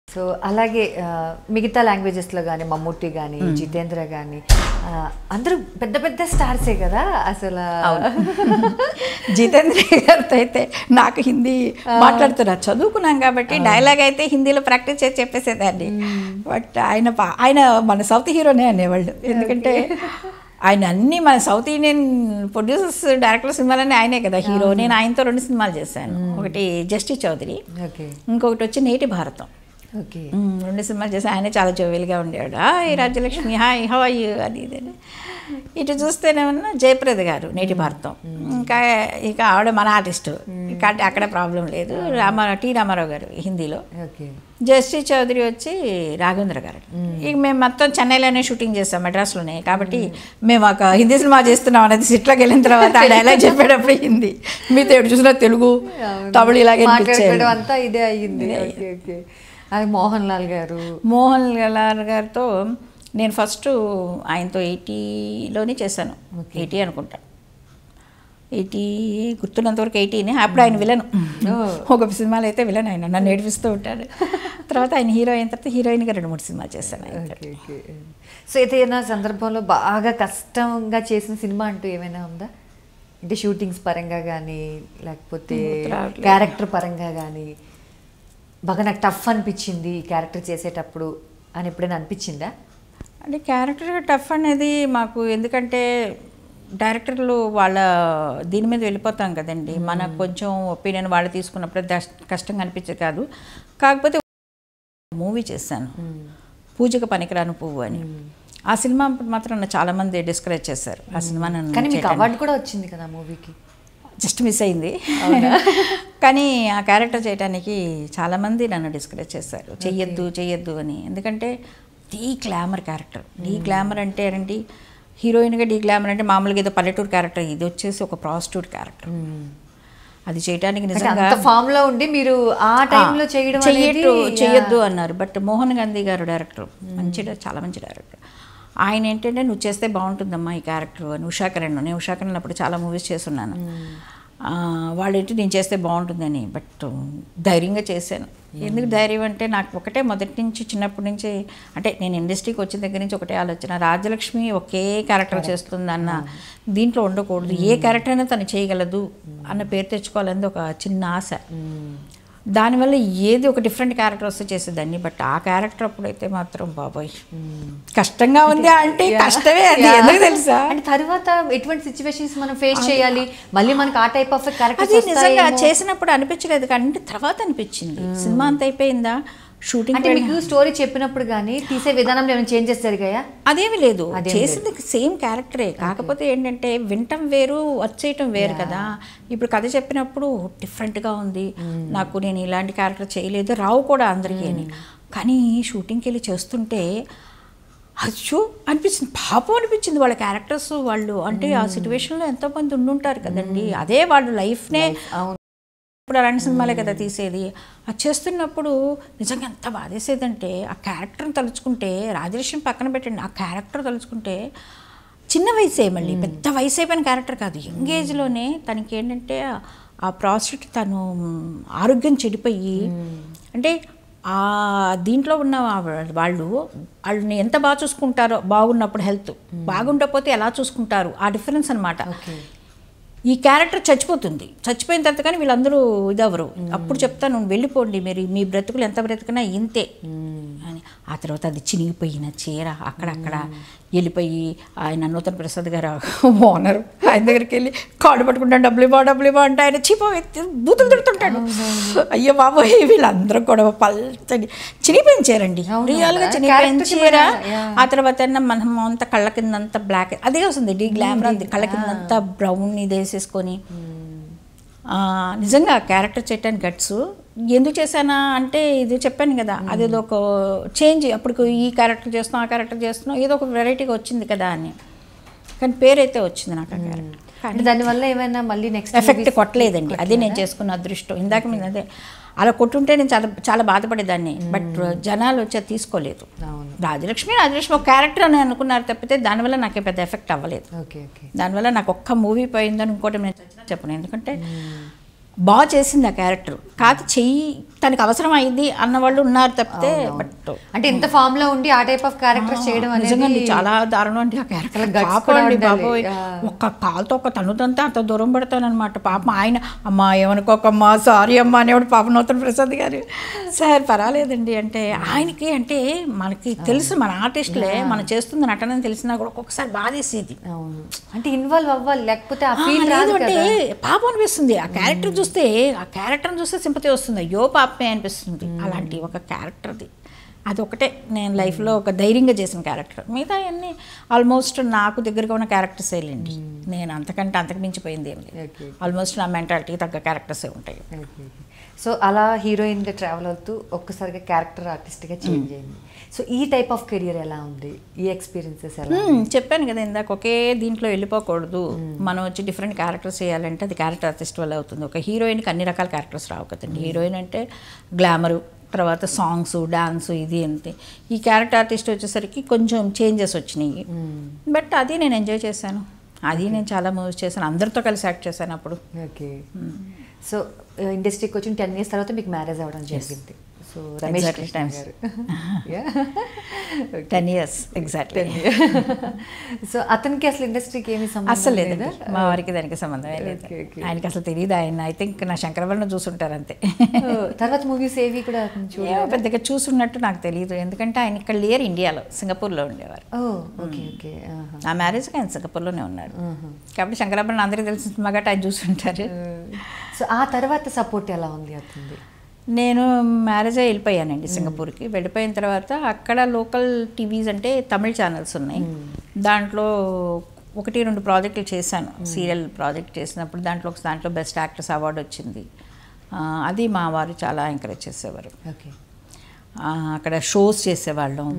So అలాగే ఆ, మిగతా లాంగ్వేజెస్లో కానీ మమ్ముట్టి కానీ జితేంద్ర కానీ అందరూ పెద్ద పెద్ద స్టార్సే కదా అసలు జితేంద్ర గారితో అయితే నాకు హిందీ మాట్లాడుతున్నా చదువుకున్నాం కాబట్టి డైలాగ్ అయితే హిందీలో ప్రాక్టీస్ చేసి చెప్పేసేదాన్ని బట్ ఆయన పా- ఆయన మన సౌత్ హీరోనే అనేవాళ్ళు ఎందుకంటే ఆయన అన్ని మన సౌత్ ఇండియన్ ప్రొడ్యూసర్స్ డైరెక్టర్ సినిమాలన్నీ ఆయనే కదా హీరో నేను ఆయనతో రెండు సినిమాలు చేశాను ఒకటి జస్టిస్ చౌదరి ఓకే ఇంకొకటి వచ్చి నేటి భారతం ఓకే మ్మ్. రెండు సినిమాలు చేసి ఆయనే చాలా జోవియల్గా ఉండేవాడు hi Rajyalakshmi hi how are you అది ఇది అని. ఇటు చూస్తేనేమన్నా జయప్రద గారు నేటి భారతం ఇంకా ఇక ఆవిడ మన ఆర్టిస్టు ఇక అంటే అక్కడ ప్రాబ్లం లేదు రామారావు టి రామారావు గారు హిందీలో ఓకే జస్టిస్ చౌదరి వచ్చి రాఘవేంద్ర గారు ఇక మేము మొత్తం చెన్నైలోనే షూటింగ్ చేస్తాం మెడ్రాస్లోనే కాబట్టి మేము ఒక హిందీ సినిమా చేస్తున్నాం అనేది సిట్లోకి వెళ్ళిన తర్వాత ఆ డైలాగ్ చెప్పేటప్పుడు హిందీ మీతో ఎటు చూసినా తెలుగు తమిళ ఇలాగే అనిపించేది. మాట్లాడుకోవడం అంతా ఇదే అయ్యింది ఓకే ఓకే అది మోహన్ లాల్ గారు మోహన్ లాల్ గారితో నేను ఫస్ట్ ఆయనతో ఎయిటీలోనే చేశాను ఎయిటీ అనుకుంటా ఎయిటీ గుర్తున్నంతవరకు ఎయిటీనే అప్పుడు ఆయన విలన్ ఒక సినిమాలో అయితే విలన్ ఆయన నన్ను ఏడిపిస్తూ ఉంటాడు తర్వాత ఆయన హీరో అయిన తర్వాత హీరోయిన్గా రెండు మూడు సినిమాలు చేశాను ఆయన ఓకే ఓకే సో ఏదైనా సందర్భంలో బాగా కష్టంగా చేసిన సినిమా అంటూ ఏమైనా ఉందా అంటే షూటింగ్స్ పరంగా కానీ లేకపోతే రావట్లేదు. క్యారెక్టర్ పరంగా కానీ బాగా నాకు టఫ్ అనిపించింది ఈ క్యారెక్టర్ చేసేటప్పుడు అని ఎప్పుడైనా అనిపించిందా అంటే క్యారెక్టర్ టఫ్ అనేది మాకు ఎందుకంటే డైరెక్టర్లు వాళ్ళ దీని మీద వెళ్ళిపోతాం కదండి మనకు కొంచెం ఒపీనియన్ వాళ్ళు తీసుకున్నప్పుడు దస్- కష్టంగా అనిపించేది కాదు కాకపోతే మూవీ చేశాను పూజకు పనికిరాను పువ్వు అని ఆ సినిమా అప్పుడు మాత్రం నన్ను చాలా మంది డిస్కరేజ్ చేశారు ఆ సినిమా నన్ను కానీ మీకు చేయటానికి. అవార్డు కూడా వచ్చింది కదా మూవీకి జస్ట్ మిస్ అయింది కానీ ఆ క్యారెక్టర్ చేయడానికి చాలామంది నన్ను డిస్కరేజ్ చేశారు చెయ్యొద్దు చెయ్యొద్దు అని ఎందుకంటే deglamour character deglamour అంటే ఏంటి హీరోయిన్గా డీ గ్లామర్ అంటే మామూలుగా ఏదో పల్లెటూరు క్యారెక్టర్ ఇది వచ్చేసి ఒక ప్రాస్టిట్యూట్ క్యారెక్టర్ అది చేయడానికి అంటే నిజంగా అంత ఫామ్ లో ఉండి మీరు ఆ టైంలో చేయడం అనేది చెయ్యట్టు చెయ్యొద్దు అన్నారు బట్ మోహన్ గాంధీ గారు డైరెక్టర్ మంచి డై- చాలా మంచి డైరెక్టర్ ఆయన ఏంటంటే నువ్వు చేస్తే బాగుంటుందమ్మా ఈ క్యారెక్టర్ అని ఉషాకరణ్ నేను ఉషాకరణ్ అప్పుడు చాలా మూవీస్ చేస్తున్నాను ఆ, వాళ్ళేంటి నేను చేస్తే బాగుంటుందని బట్ ధైర్యంగా చేశాను ఎందుకు ధైర్యం అంటే నాకు ఒకటే మొదటి నుంచి చిన్నప్పటి నుంచి అంటే నేను ఇండస్ట్రీకి వచ్చిన దగ్గర నుంచి ఒకటే ఆలోచన రాజలక్ష్మి ఒకే క్యారెక్టర్ చేస్తుంది అన్న దీంట్లో ఉండకూడదు ఏ క్యారెక్టర్ అయినా తను చేయగలదు అన్న పేరు తెచ్చుకోవాలన్నది ఒక చిన్న ఆశ దానివల్ల ఏది ఒక డిఫరెంట్ క్యారెక్టర్ వస్తే చేసేదాన్ని బట్ ఆ క్యారెక్టర్ అప్పుడైతే మాత్రం బాబోయ్ కష్టంగా ఉంది అంటే కష్టమే అది Yeah. ఎందుకు తెలుసా అంటే తర్వాత ఎటువంటి సిచ్యువేషన్స్ మనం ఫేస్ చేయాలి మళ్ళీ మనకి ఆ టైప్ ఆఫ్ అది క్యారెక్టర్స్ నిజంగా చేసినప్పుడు అనిపించలేదు కానీ అంటే తర్వాత అనిపించింది సినిమా అంత అయిపోయిందా షూటింగ్ అంటే మీకు స్టోరీ చెప్పినప్పుడు కానీ తీసే విధానంలో ఏమైనా చేంజెస్ జరిగాయా అదేమి లేదు అదేం చేసింది సేమ్ క్యారెక్టరే కాకపోతే ఏంటంటే వింటం వేరు వచ్చేయటం వేరు కదా ఇప్పుడు కథ చెప్పినప్పుడు డిఫరెంట్గా ఉంది నాకు నేను ఇలాంటి క్యారెక్టర్ చేయలేదు రావు కూడా అందరికీ అని కానీ షూటింగ్కి వెళ్ళి చేస్తుంటే అచ్చో అనిపించింది పాపం అనిపించింది వాళ్ళ క్యారెక్టర్స్ వాళ్ళు అంటే ఆ సిచ్యువేషన్లో ఎంతోమంది ఉండుంటారు కదండి అదే వాళ్ళు లైఫ్నే అవును ఇప్పుడు అలాంటి సినిమాలే కదా తీసేది అది చేస్తున్నప్పుడు నిజంగా ఎంత బాధేసేదంటే ఆ క్యారెక్టర్ని తలుచుకుంటే రాజలక్ష్మి పక్కన పెట్టండి ఆ క్యారెక్టర్ తలుచుకుంటే చిన్న వయసే మళ్ళీ పెద్ద వయసు అయిపోయిన క్యారెక్టర్ కాదు యంగ్ ఏజ్లోనే తనకి ఏంటంటే ఆ ప్రాస్టిట్యూట్ తను ఆరోగ్యం చెడిపోయి అంటే ఆ దీంట్లో ఉన్న వా- వాళ్ళు వాళ్ళని ఎంత బాగా చూసుకుంటారో బాగున్నప్పుడు హెల్త్ బాగుండకపోతే ఎలా చూసుకుంటారు ఆ డిఫరెన్స్ అనమాట ఓకే ఈ క్యారెక్టర్ చచ్చిపోతుంది చచ్చిపోయిన తర్వాత కానీ వీళ్ళందరూ ఇదవరు అప్పుడు చెప్తాను "నువ్వు వెళ్ళిపోండి మీరు మీ బ్రతుకులు ఎంత బ్రతుకున్నా ఇంతే అని ఆ తర్వాత అది చినిగిపోయిన చీర అక్కడక్కడ వెళ్ళిపోయి ఆయన నూతన ప్రసాద్ గారు ఓనర్ ఆయన దగ్గరికి వెళ్ళి కాడు పట్టుకుంటాను డబ్బులు ఇవ్వ డబ్బులు ఇవ్వ అంటే ఆయన చీప ఎత్తి బూతులు తిడుతుంటాడు అయ్యో బాబోయ్ వీళ్ళందరూ గొడవ పల్చని చినిగిపోయిన చీరండి అవును రియల్గా కదా. చినిగిపోయిన Character కి చీర మన- yeah. ఆ తర్వాత ఏమన్నా మనం అంతా కళ్ళ కింద అంతా బ్లాక్ అదే వస్తుంది డీ గ్లామర్ అంది కళ్ళ కింద అంతా బ్రౌన్ ఇది వేసేసుకొని ఆ, నిజంగా క్యారెక్టర్ చేయటానికి గట్స్ ఎందుకు చేశానా అంటే ఇది చెప్పాను కదా అదేదో ఒక చేంజ్ అప్పుడు ఈ క్యారెక్టర్ చేస్తున్నాం ఆ క్యారెక్టర్ చేస్తున్నాం ఏదో ఒక వెరైటీగా వచ్చింది కదా అని కానీ పేరైతే వచ్చింది నాకు ఆ క్యారెక్టర్ అంటే దానివల్ల ఏమైనా మళ్ళీ నెక్స్ట్ ఎఫెక్ట్ కొట్టలేదండి అదే నేను చేసుకున్న అదృష్టం ఇందాక మీద అదే అలా కొట్టుంటే నేను చాలా చాలా బాధపడేదాన్ని బట్ జనాలు వచ్చి అది తీసుకోలేదు అవును రాజలక్ష్మి రాజలక్ష్మి ఒక క్యారెక్టర్ అని అనుకున్నారు తప్పితే దానివల్ల నాకు పెద్ద ఎఫెక్ట్ అవ్వలేదు ఓకే ఓకే దానివల్ల నాకు ఒక్క మూవీ పోయిందని ఇంకోటి నేను చచ్చినా చెప్పను ఎందుకంటే బాగా చేసింది ఆ క్యారెక్టర్ కాదు చెయ్యి తనకి అవసరం అయింది అన్న వాళ్ళు ఉన్నారు తప్పితే బట్ అంటే ఇంత ఫామ్ లో ఉండి ఆ టైప్ ఆఫ్ క్యారెక్టర్ చేయడం నిజంగా అనేది అండి, చాలా దారుణం అండి ఆ క్యారెక్టర్ అసలు guts పాపం కూడా అండి ఉండాలి. బాబోయ్ ఆ. ఒక్క కాలుతో ఒక తనుదంతా అంత దూరం పెడతానమాట పాపం ఆయన అమ్మా ఏమనుకోకమ్మా సారీ అమ్మా అనేవాడు పాపం నూతన ప్రసాద్ గారు సార్ పర్వాలేదండి అంటే ఆయనకి అంటే మనకి తెలుసు మన ఆర్టిస్టులే మనం చేస్తుంది నటన తెలిసినా కూడా ఒక్కొక్కసారి బాధేసేది అవును అంటే ఇన్వాల్వ్ అవ్వాలి లేకపోతే ఆ ఆ, ఫీల్ లేదు రాదు అంటే కదా పాపం అనిపిస్తుంది ఆ క్యారెక్టర్ చూస్తే ఆ క్యారెక్టర్ని చూస్తే సింపతి వస్తుంది అయ్యో పాపమే అనిపిస్తుంది అలాంటి ఒక క్యారెక్టర్ది అది ఒకటే నేను లైఫ్లో ఒక ధైర్యంగా చేసిన క్యారెక్టర్ మిగతా అన్నీ ఆల్మోస్ట్ నాకు దగ్గరగా ఉన్న క్యారెక్టర్స్ వేయండి నేను అంతకంటే అంతకు మించిపోయింది ఏం లేదు Okay. ఆల్మోస్ట్ నా మెంటాలిటీకి తగ్గ క్యారెక్టర్సే ఉంటాయి సో అలా హీరోయిన్ గా ట్రావెల్ అవుతూ ఒక్కసారిగా క్యారెక్టర్ ఆర్టిస్ట్ గా చేంజ్ అయింది సో ఈ టైప్ ఆఫ్ కెరియర్ ఎలా ఉంది ఈ ఎక్స్పీరియన్సెస్ ఎలా మ్మ్, చెప్పాను కదా ఇందాక ఒకే దీంట్లో వెళ్ళిపోకూడదు మనం వచ్చి డిఫరెంట్ క్యారెక్టర్స్ చేయాలంటే అది క్యారెక్టర్ ఆర్టిస్ట్ వల్ల అవుతుంది ఒక హీరోయిన్కి అన్ని రకాల క్యారెక్టర్స్ రావు కదండి హీరోయిన్ అంటే గ్లామరు తర్వాత సాంగ్స్ డాన్స్ ఇది అంతే ఈ క్యారెక్టర్ ఆర్టిస్ట్ వచ్చేసరికి కొంచెం చేంజెస్ వచ్చినాయి బట్ అది నేను ఎంజాయ్ చేశాను అది నేను చాలా మూవీస్ చేశాను అందరితో కలిసి యాక్ట్ చేశాను అప్పుడు ఓకే సో ఇండస్ట్రీకి వచ్చిన టెన్ ఇయర్స్ తర్వాత మీకు మ్యారేజ్ అవ్వడం జరిగింది so Ramesh Exactly Krishna times. గారు Yeah. Okay. Ten years exactly 10 years. So అతనికి అసలు ఇండస్ట్రీకి ఏమి సంబంధం అస్సలు లేదా లేదండి మా వారికి దానికి సంబంధమే లేదు Okay, okay. ఆయనకి అసలు తెలియదు ఆయన ఐ థింక్ నా శంకరవరణ చూసుంటారు అంతే Oh, తర్వాత మూవీస్ ఏవి కూడా అతను ఏమో చూడాలి పెద్దగా చూసున్నట్టు నాకు తెలియదు ఎందుకంటే ఆయన ఇక్కడ లేరు ఇండియాలో సింగపూర్లో ఉండేవారు ఓ ఓకే ఓకే నా మ్యారేజ్కి ఆయన సింగపూర్లోనే ఉన్నాడు కాబట్టి శంకరాభరణ అందరికీ తెలిసిన సినిమా గట్రా ఆయన చూసుంటారు సో ఆ తర్వాత సపోర్ట్ ఎలా ఉంది అతనిది నేను మ్యారేజ్ అయ్యి వెళ్ళిపోయానండి సింగపూర్కి వెళ్ళిపోయిన తర్వాత అక్కడ లోకల్ టీవీస్ అంటే తమిళ ఛానల్స్ ఉన్నాయి దాంట్లో ఒకటి రెండు ప్రాజెక్టులు చేశాను సీరియల్ ప్రాజెక్ట్ చేసినప్పుడు దాంట్లో ఒక దాంట్లో బెస్ట్ యాక్ట్రెస్ అవార్డు వచ్చింది ఆ, అది మా వారు చాలా ఎంకరేజ్ చేసేవారు ఓకే ఆ, అక్కడ షోస్ చేసేవాళ్ళం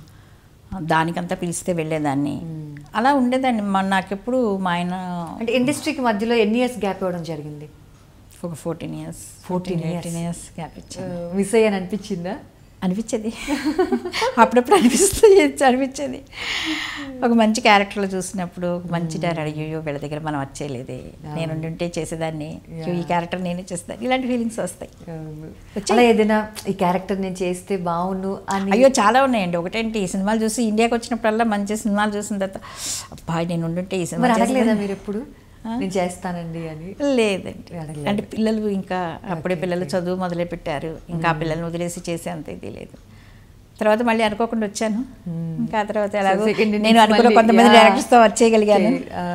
దానికంతా పిలిస్తే వెళ్ళేదాన్ని అలా ఉండేదాన్ని మా నాకెప్పుడు మా ఆయన అంటే ఇండస్ట్రీకి మధ్యలో ఎన్ని ఇయర్స్ గ్యాప్ ఇవ్వడం జరిగింది ఒక fourteen years 14 years. Eighteen years gap ఇచ్చాను మిస్ అయ్యాను అనిపించిందా అనిపించేది అప్పుడప్పుడు అనిపిస్తుంది అనిపించేది ఒక మంచి క్యారెక్టర్లో చూసినప్పుడు ఒక మంచి డైరెక్టర్ అయ్యో వీళ్ళ దగ్గర మనం వచ్చేయలేదే నేను ఉంటే చేసేదాన్ని అయ్యో, ఈ క్యారెక్టర్ నేనే చేసేదాన్ని ఇలాంటి ఫీలింగ్స్ వస్తాయి వచ్చాయి. అలా ఏదైనా ఈ క్యారెక్టర్ నేను చేస్తే బాగుండు అని అయ్యో చాలా ఉన్నాయండి ఒకటేంటి ఈ సినిమాలు చూసి ఇండియాకి వచ్చినప్పుడల్లా మంచి సినిమాలు చూసిన తర్వాత అబ్బా నేను ఉండుంటే ఈ సినిమా మరి అడగలేదా చేసేదాన్ని. మీరు ఎప్పుడు నేను చేస్తానండి అని లేదండి అడగలేదు. అంటే పిల్లలు ఇంకా అప్పుడే పిల్లలు చదువు మొదలు పెట్టారు ఇంకా ఆ పిల్లల్ని వదిలేసి చేసే అంత ఇది లేదు తర్వాత మళ్ళీ అనుకోకుండా వచ్చాను ఇంకా ఆ తర్వాత ఎలాగో second innings నేను అనుకున్న మళ్ళీ, కొంతమంది yeah. డైరెక్టర్స్తో వర్క్ చేయగలిగాను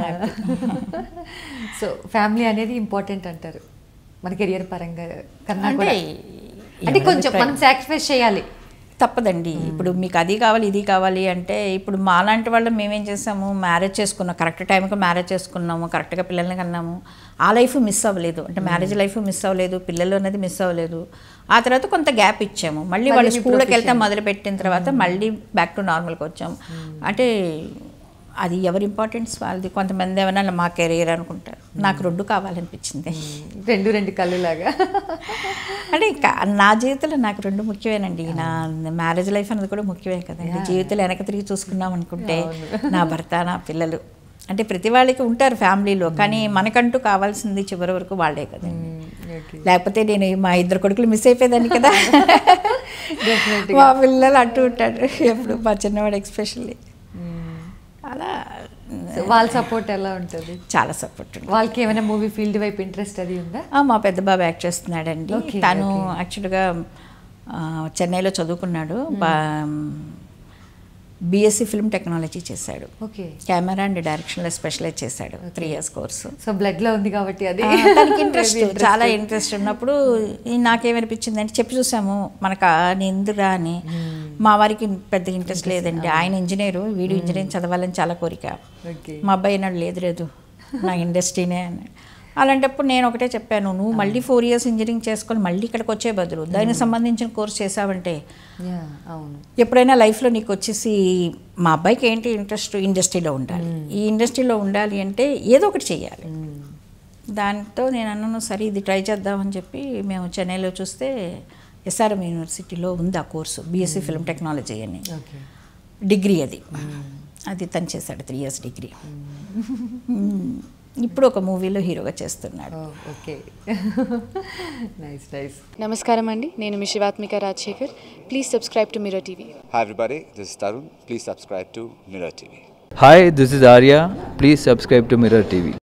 సో ఫ్యామిలీ అనేది ఇంపార్టెంట్ అంటారు మన కెరియర్ పరంగా కన్నా అంటే కూడా అంటే ఎవరి కొంచెం మనం సాక్రిఫైస్ చేయాలి తప్పదండి ఇప్పుడు మీకు అది కావాలి ఇది కావాలి అంటే ఇప్పుడు మాలాంటి వాళ్ళు మేమేం చేసాము మ్యారేజ్ చేసుకున్నాం కరెక్ట్ టైంకి మ్యారేజ్ చేసుకున్నాము కరెక్ట్గా పిల్లల్ని కన్నాము ఆ లైఫ్ మిస్ అవ్వలేదు అంటే మ్యారేజ్ లైఫ్ మిస్ అవ్వలేదు పిల్లలు అనేది మిస్ అవ్వలేదు ఆ తర్వాత కొంత గ్యాప్ ఇచ్చాము మళ్ళీ వాళ్ళు మళ్ళీ స్కూల్కి వెళ్తే profession. మొదలు పెట్టిన తర్వాత మళ్ళీ బ్యాక్ టు నార్మల్కి వచ్చాము అంటే అది ఎవరి ఇంపార్టెన్స్ వాళ్ళది కొంతమంది ఏమైనా మా కెరీర్ అనుకుంటారు నాకు రెండు కావాలనిపించింది రెండు రెండు కళ్ళు లాగా అంటే ఇంకా నా జీవితంలో నాకు రెండు ముఖ్యమేనండి నా మ్యారేజ్ లైఫ్ అనేది కూడా ముఖ్యమే కదండి జీవితంలో వెనక తిరిగి చూసుకున్నాం అనుకుంటే నా భర్త నా పిల్లలు అంటే ప్రతి వాళ్ళకి ఉంటారు ఫ్యామిలీలో కానీ మనకంటూ కావాల్సింది చివరి వరకు వాళ్ళే కదండి ఓకే లేకపోతే నేను మా ఇద్దరు కొడుకులు మిస్ అయిపోయేదాన్ని కదా Definitely. మా పిల్లలు అంటూ ఉంటారు ఎప్పుడు మా చిన్నవాడు ఎక్స్పెషల్లీ అలా సో వాళ్ళ సపోర్ట్ ఎలా ఉంటుంది చాలా సపోర్ట్ ఉంది వాళ్ళకి ఏమైనా మూవీ ఫీల్డ్ వైపు ఇంట్రెస్ట్ అది ఉందా ఆ, మా పెద్ద బాబు యాక్ట్ చేస్తున్నాడండి Okay, తను okay. యాక్చువల్గా ఆ, చెన్నైలో చదువుకున్నాడు బీఎస్సీ ఫిల్మ్ టెక్నాలజీ చేశాడు ఓకే కెమెరా అండ్ డైరెక్షన్లో స్పెషలైజ్ చేశాడు three years course so blood లో ఉంది కాబట్టి అది తనకి ఇంట్రెస్ట్ చాలా ఇంట్రెస్ట్ ఉన్నప్పుడు ఈ నాకేమనిపించింది అంటే చెప్పి చూసాము మనకు ఎందుకురా అని మా వారికి పెద్ద ఇంట్రెస్ట్ లేదండి ఆయన ఇంజనీరు వీడు ఇంజనీరింగ్ చదవాలని చాలా కోరిక ఓకే మా అబ్బాయి నాడు లేదు లేదు నా ఇండస్ట్రీనే అని అలాంటప్పుడు నేను ఒకటే చెప్పాను నువ్వు మళ్ళీ ఫోర్ ఇయర్స్ ఇంజనీరింగ్ చేసుకొని మళ్ళీ ఇక్కడికి వచ్చే బదులు దానికి సంబంధించిన కోర్స్ చేసావంటే యా అవును ఎప్పుడైనా లైఫ్లో నీకు వచ్చేసి మా అబ్బాయికి ఏంటి ఇంట్రెస్ట్ ఇండస్ట్రీలో ఉండాలి ఈ ఇండస్ట్రీలో ఉండాలి అంటే ఏదో ఒకటి చేయాలి దాంతో నేను అన్నాను సరే ఇది ట్రై చేద్దామని చెప్పి మేము చెన్నైలో చూస్తే ఎస్ఆర్ఎం యూనివర్సిటీలో ఉంది ఆ కోర్సు బీఎస్సీ ఫిల్మ్ టెక్నాలజీ అని ఓకే డిగ్రీ అది అది తను చేశాడు త్రీ ఇయర్స్ డిగ్రీ మ్మ్. ఇప్పుడు ఒక మూవీలో హీరోగా చేస్తున్నాడు ఓకే నైస్ నైస్ నమస్కారం అండి నేను మీ Sivatmika Rajasekhar please subscribe to Mirror TV Hi everybody, this is Tarun. Please subscribe to Mirror TV. Hi, this is Arya. Please subscribe to Mirror TV.